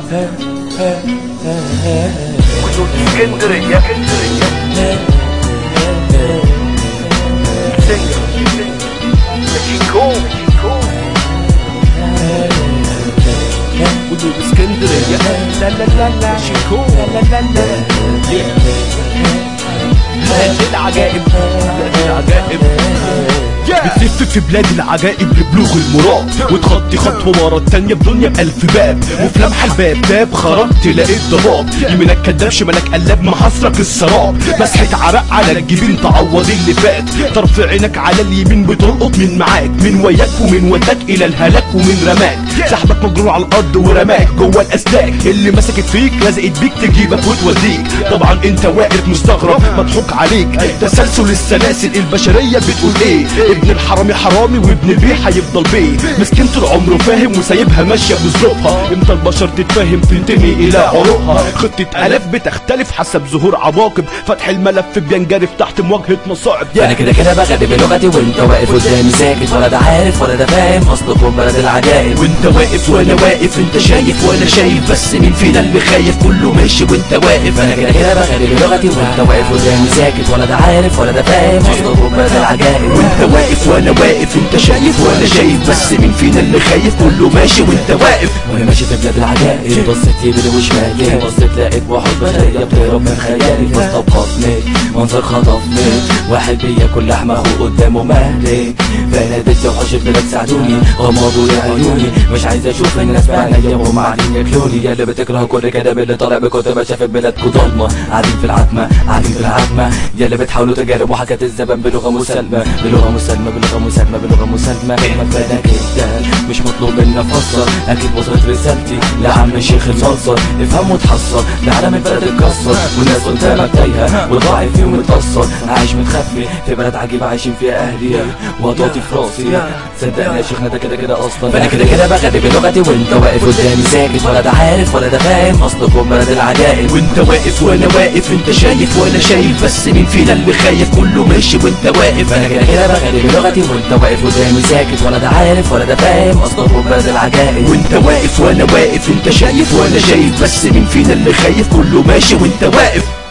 وصوت اسكندرية سنجر شيكو وصوت اسكندرية لا لا لا لا شيكو لا لا لا لا العجائب العجائب بتلف في بلاد العجائب لبلوغ المراد وتخطي خطوة ورا التانية بدنيا بألف باب وفي لمحة الباب باب خرجت لقيت ضباب يمينك كداب شمالك قلاب محاصرك السراب مسحة عرق على الجبين تعوض اللي فات طرف عينك على اليمين بتلقط من معاك من وياك ومن وداك إلى الهلاك ومن رماك سحبك مجروح على الأرض ورماك جوه الأسلاك اللي مسكت فيك لزقت بيك تجيبك وتوديك طبعا انت واقف مستغرب مضحوك عليك تسلسل السلاسل البشرية بتقول ايه ابن الحرامي حرامي وابن البيه هيفضل بيه مسكين طول عمره فاهم وسايبها ماشية بظروفها امتى البشر تتفاهم تنتمي الى عروقها خطة الاف بتختلف حسب ظهور عواقب فتح الملف بينجرف تحت مواجهة مصاعب انا كده كده بغني بلغتي وانت واقف قدامي ساكت ولا ده عارف ولا ده فاهم اصلكم بلد العجائب وانت واقف وانا واقف انت شايف وانا شايف بس مين فينا اللي خايف كله ماشي وانت واقف انا كده كده بغني بلغتي وانت واقف قدامي ساكت ولا ده عارف ولا ده فاهم اصلكم بلد العجائب وانت واقف وانا واقف انت شايف وانا شايف بس مين فينا اللي خايف كله ماشي وانت واقف وانا ماشي في بلاد العجائب بصيت يمين وشمالي بصيت لقيت واحد بشرية بتهرب من خيالي فاستبقفني منظر خطفني واحد بياكل لحمة اخوه قدامه مهلي فناديت وحش البلاد ساعدوني غمضوا لي عيوني مش عايز اشوف الناس بعينيا وهم قاعدين ياكلوني يا اللي بتكره كل كلام اللي طالع بكتب شاف بلادكوا ضلمة قاعدين في العتمة قاعدين في العتمة يا اللي بتحاولوا تجارب وحكاية الزمن بلغة مسالمة بلغة مسالمة بلغة مسالمة بلغة مسالمة كلمة فانا جدا مش مطلوب مني افسر اكيد وصلت رسالتي لعم الشيخ المنصر افهم وتحصل لعالم البلد اتكسر والناس قدامك تايهة والضعيف فيهم متأثر عايش متخفي في بلد عجيبة عايشين فيها اهلي وضعتي في راسي صدقني يا شيخنا ده كده كده اصلا فانا كده كده بغني بلغتي وانت واقف قدامي ساكت ولا ده عارف ولا ده فاهم اصلكم بلد العجائب وانت واقف وانا واقف انت شايف وانا شايف بس مين فينا اللي خايف كله ماشي وانت واقف فانا كده كده بغني بلغتي وانت واقف قدامي ساكت ولا ده عارف ولا ده فاهم اصلكم بلد العجائب وانت واقف وانا واقف انت شايف وانا شايف بس مين فينا اللي خايف كله ماشي وانت واقف